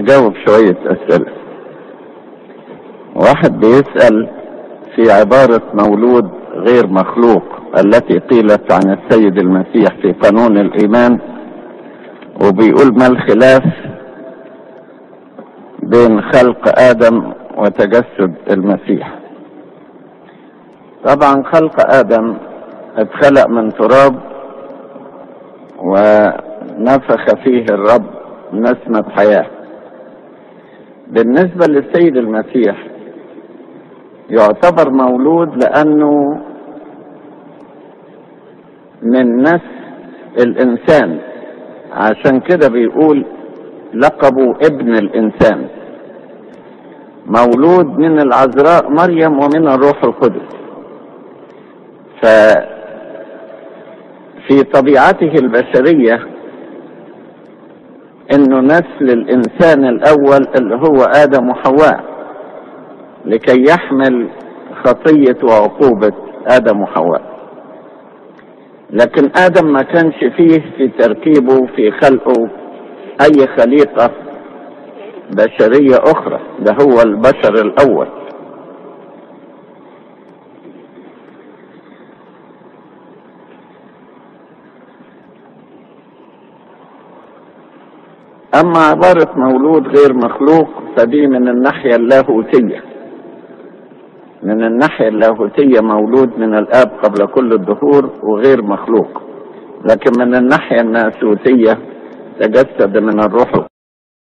جاوب شوية أسئلة واحد بيسأل في عبارة مولود غير مخلوق التي قيلت عن السيد المسيح في قانون الإيمان وبيقول ما الخلاف بين خلق آدم وتجسد المسيح طبعا خلق آدم اتخلق من تراب ونفخ فيه الرب نسمة حياة بالنسبة للسيد المسيح يعتبر مولود لأنه من نسل الإنسان عشان كده بيقول لقبه ابن الإنسان مولود من العذراء مريم ومن الروح القدس ففي طبيعته البشرية انه نسل الانسان الاول اللي هو ادم وحواء لكي يحمل خطية وعقوبة ادم وحواء لكن ادم ما كانش فيه في تركيبه في خلقه اي خليقة بشرية اخرى ده هو البشر الاول اما عبارة مولود غير مخلوق فدي من الناحية اللاهوتية من الناحية اللاهوتية مولود من الاب قبل كل الدهور وغير مخلوق لكن من الناحية الناسوتية تجسد من الروح